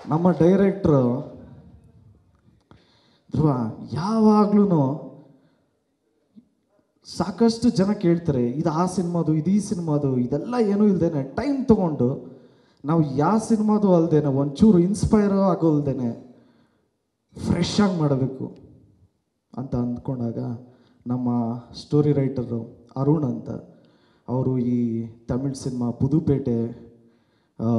ನಮ್ಮ ಡೈರೆಕ್ಟ್ರು ಧ್ರುವ ಯಾವಾಗ್ಲೂ ಸಾಕಷ್ಟು ಜನ ಕೇಳ್ತಾರೆ ಇದು ಆ ಸಿನಿಮಾದು ಇದು ಈ ಸಿನಿಮಾದು ಇದೆಲ್ಲ ಏನೂ ಇಲ್ದೇನೆ ಟೈಮ್ ತಗೊಂಡು ನಾವು ಯಾವ ಸಿನಿಮಾದು ಅಲ್ದೇನೆ ಒಂಚೂರು ಇನ್ಸ್ಪೈರ್ ಆಗೋಲ್ದೇನೆ ಫ್ರೆಶ್ ಆಗಿ ಮಾಡಬೇಕು ಅಂತ ಅಂದ್ಕೊಂಡಾಗ ನಮ್ಮ ಸ್ಟೋರಿ ರೈಟರು ಅರುಣ್ ಅಂತ ಅವರು ಈ ತಮಿಳ್ ಸಿನಿಮಾ ಪುದುಪೇಟೆ ಆ,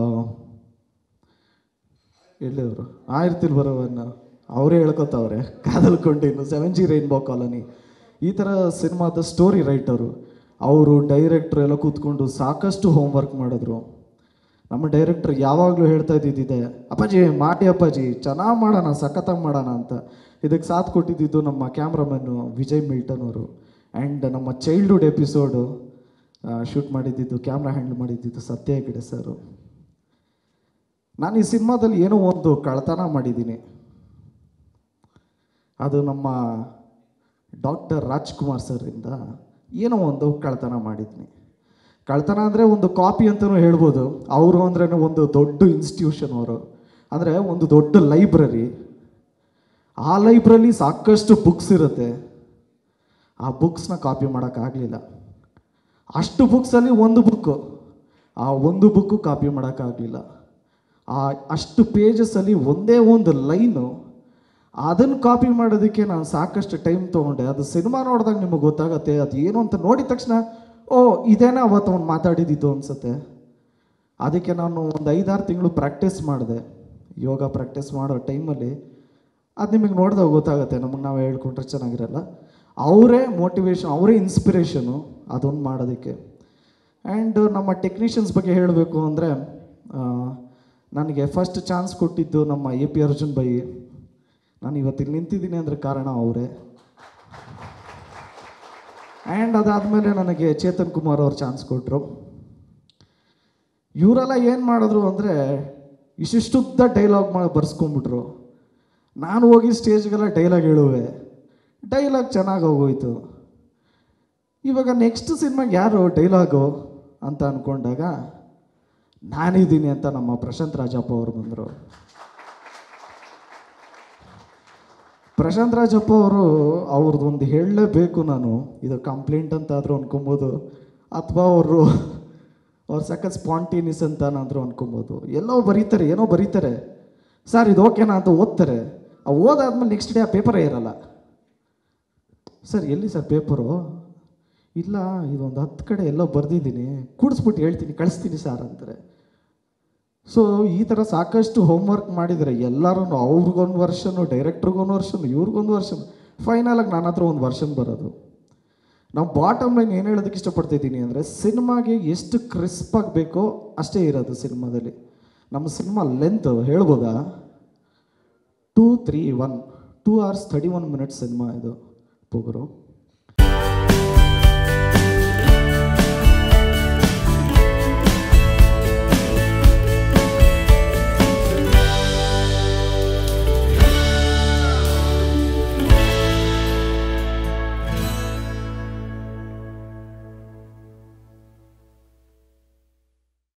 ಎಲ್ಲಿಯವರು ಆಯಿರ್ತಿಲ್ ಬರೋವನ್ನ ಅವರೇ ಹೇಳ್ಕೊತಾವ್ರೆ ಕಾದಲ್ಕೊಂಡಿನ್ನು ಸೆವೆನ್ ಜಿ ರೈನ್ಬೋ ಕಾಲೋನಿ ಈ ಥರ ಸಿನಿಮಾದ ಸ್ಟೋರಿ ರೈಟರು ಅವರು ಡೈರೆಕ್ಟ್ರು ಎಲ್ಲ ಕೂತ್ಕೊಂಡು ಸಾಕಷ್ಟು ಹೋಮ್ವರ್ಕ್ ಮಾಡಿದ್ರು ನಮ್ಮ ಡೈರೆಕ್ಟರ್ ಯಾವಾಗಲೂ ಹೇಳ್ತಾ ಇದ್ದಿದ್ದಿದೆ ಅಪ್ಪಾಜಿ ಮಾಡಿ ಅಪ್ಪಾಜಿ ಚೆನ್ನಾಗಿ ಮಾಡೋಣ ಸಖತ್ತಾಗಿ ಮಾಡೋಣ ಅಂತ ಇದಕ್ಕೆ ಸಾಥ್ ಕೊಟ್ಟಿದ್ದು ನಮ್ಮ ಕ್ಯಾಮ್ರಾಮನ್ನು ವಿಜಯ್ ಮಿಲ್ಟನ್ ಅವರು ಆ್ಯಂಡ್ ನಮ್ಮ ಚೈಲ್ಡ್ಹುಡ್ ಎಪಿಸೋಡು ಶೂಟ್ ಮಾಡಿದ್ದಿದ್ದು ಕ್ಯಾಮ್ರಾ ಹ್ಯಾಂಡಲ್ ಮಾಡಿದ್ದಿದ್ದು ಸತ್ಯ ಹೆಗಡೆ ಸರು ನಾನು ಈ ಸಿನಿಮಾದಲ್ಲಿ ಏನೋ ಒಂದು ಕಳ್ತನ ಮಾಡಿದ್ದೀನಿ ಅದು ನಮ್ಮ ಡಾಕ್ಟರ್ ರಾಜ್ಕುಮಾರ್ ಸರಿಂದ ಏನೋ ಒಂದು ಕಳ್ತನ ಮಾಡಿದ್ದೀನಿ ಕಳ್ತನ ಅಂದರೆ ಒಂದು ಕಾಪಿ ಅಂತಲೂ ಹೇಳ್ಬೋದು ಅವರು ಅಂದ್ರೆ ಒಂದು ದೊಡ್ಡ ಇನ್ಸ್ಟಿಟ್ಯೂಷನ್ ಅವರು ಅಂದರೆ ಒಂದು ದೊಡ್ಡ ಲೈಬ್ರರಿ ಆ ಲೈಬ್ರರಿ ಸಾಕಷ್ಟು ಬುಕ್ಸ್ ಇರುತ್ತೆ ಆ ಬುಕ್ಸ್ನ ಕಾಪಿ ಮಾಡೋಕ್ಕಾಗಲಿಲ್ಲ ಅಷ್ಟು ಬುಕ್ಸಲ್ಲಿ ಒಂದು ಬುಕ್ಕು ಆ ಒಂದು ಬುಕ್ಕು ಕಾಪಿ ಮಾಡೋಕ್ಕಾಗಲಿಲ್ಲ ಆ ಅಷ್ಟು ಪೇಜಸಲ್ಲಿ ಒಂದೇ ಒಂದು ಲೈನು ಅದನ್ನು ಕಾಪಿ ಮಾಡೋದಕ್ಕೆ ನಾನು ಸಾಕಷ್ಟು ಟೈಮ್ ತೊಗೊಂಡೆ ಅದು ಸಿನಿಮಾ ನೋಡಿದಾಗ ನಿಮಗೆ ಗೊತ್ತಾಗತ್ತೆ ಅದು ಏನು ಅಂತ ನೋಡಿದ ತಕ್ಷಣ ಓ ಇದೇನಾ ಅವತ್ತು ಅವ್ನು ಮಾತಾಡಿದ್ದು ಅನಿಸುತ್ತೆ ಅದಕ್ಕೆ ನಾನು ಒಂದು ಐದಾರು ತಿಂಗಳು ಪ್ರಾಕ್ಟೀಸ್ ಮಾಡಿದೆ ಯೋಗ ಪ್ರಾಕ್ಟೀಸ್ ಮಾಡೋ ಟೈಮಲ್ಲಿ ಅದು ನಿಮಗೆ ನೋಡಿದಾಗ ಗೊತ್ತಾಗುತ್ತೆ ನಮಗೆ ನಾವು ಹೇಳ್ಕೊಂಡ್ರೆ ಚೆನ್ನಾಗಿರಲ್ಲ ಅವರೇ ಮೋಟಿವೇಶನ್ ಅವರೇ ಇನ್ಸ್ಪಿರೇಷನು ಅದೊಂದು ಮಾಡೋದಕ್ಕೆ ಆ್ಯಂಡ್ ನಮ್ಮ ಟೆಕ್ನಿಷಿಯನ್ಸ್ ಬಗ್ಗೆ ಹೇಳಬೇಕು ಅಂದರೆ ನನಗೆ ಫಸ್ಟ್ ಚಾನ್ಸ್ ಕೊಟ್ಟಿದ್ದು ನಮ್ಮ ಎ ಪಿ ಅರ್ಜುನ್ ಬೈ ನಾನು ಇವತ್ತಿಲ್ಲಿ ನಿಂತಿದ್ದೀನಿ ಅಂದರೆ ಕಾರಣ ಅವರೇ ಆ್ಯಂಡ್ ಅದಾದಮೇಲೆ ನನಗೆ ಚೇತನ್ ಕುಮಾರ್ ಅವ್ರು ಚಾನ್ಸ್ ಕೊಟ್ಟರು ಇವರೆಲ್ಲ ಏನು ಮಾಡಿದ್ರು ಅಂದರೆ ಇಷ್ಟಿಷ್ಟುದ್ದ ಡೈಲಾಗ್ ಮಾಡಿ ಬರ್ಸ್ಕೊಂಬಿಟ್ರು ನಾನು ಹೋಗಿ ಸ್ಟೇಜ್ಗೆಲ್ಲ ಡೈಲಾಗ್ ಹೇಳುವೆ ಡೈಲಾಗ್ ಚೆನ್ನಾಗಿ ಹೋಗೋಯ್ತು ಇವಾಗ ನೆಕ್ಸ್ಟ್ ಸಿನಿಮಾಗೆ ಯಾರು ಡೈಲಾಗು ಅಂತ ಅಂದ್ಕೊಂಡಾಗ ನಾನಿದ್ದೀನಿ ಅಂತ ನಮ್ಮ ಪ್ರಶಾಂತ್ ರಾಜಪ್ಪ ಅವರು ಬಂದರು ಪ್ರಶಾಂತ್ ರಾಜಪ್ಪ ಅವರು ಅವ್ರದ್ದು ಒಂದು ಹೇಳಲೇಬೇಕು ನಾನು ಇದು ಕಂಪ್ಲೇಂಟ್ ಅಂತ ಆದರೂ ಅನ್ಕೊಬೋದು ಅಥವಾ ಅವರು ಅವ್ರು ಸಖತ್ ಸ್ಪಾಂಟೇನಿಯಸ್ ಅಂತ ನಾದರೂ ಅನ್ಕೊಬೋದು ಎಲ್ಲೋ ಬರೀತಾರೆ ಏನೋ ಬರೀತಾರೆ ಸರ್ ಇದು ಓಕೆನಾ ಅಂತ ಓದ್ತಾರೆ ಆ ಓದಾದ್ಮೇಲೆ ನೆಕ್ಸ್ಟ್ ಡೇ ಆ ಪೇಪರೇ ಇರಲ್ಲ ಸರ್ ಎಲ್ಲಿ ಸರ್ ಪೇಪರು ಇಲ್ಲ ಇದೊಂದು ಹತ್ತು ಕಡೆ ಎಲ್ಲೋ ಬರೆದಿದ್ದೀನಿ ಕೂಡಿಸ್ಬಿಟ್ಟು ಹೇಳ್ತೀನಿ ಕಳಿಸ್ತೀನಿ ಸರ್ ಅಂತಾರೆ ಸೊ ಈ ಥರ ಸಾಕಷ್ಟು ಹೋಮ್ವರ್ಕ್ ಮಾಡಿದರೆ ಎಲ್ಲರೂ ಅವ್ರಿಗೊಂದು ವರ್ಷನು ಡೈರೆಕ್ಟ್ರಿಗೊಂದು ವರ್ಷನು ಇವ್ರಿಗೊಂದು ವರ್ಷನ್ ಫೈನಲಾಗಿ ನನ್ನ ಹತ್ರ ಒಂದು ವರ್ಷನ್ ಬರೋದು ನಾವು ಬಾಟಮ್ ಲೈನ್ ಏನು ಹೇಳೋದಕ್ಕೆ ಇಷ್ಟಪಡ್ತಿದ್ದೀನಿ ಅಂದರೆ ಸಿನಿಮಾಗೆ ಎಷ್ಟು ಕ್ರಿಸ್ಪಾಗಿ ಬೇಕೋ ಅಷ್ಟೇ ಇರೋದು ಸಿನಿಮಾದಲ್ಲಿ ನಮ್ಮ ಸಿನಿಮಾ ಲೆಂತ್ ಹೇಳ್ಬೋದಾ two three one two hours thirty one minutes ಸಿನಿಮಾ ಇದು ಪೋಗರು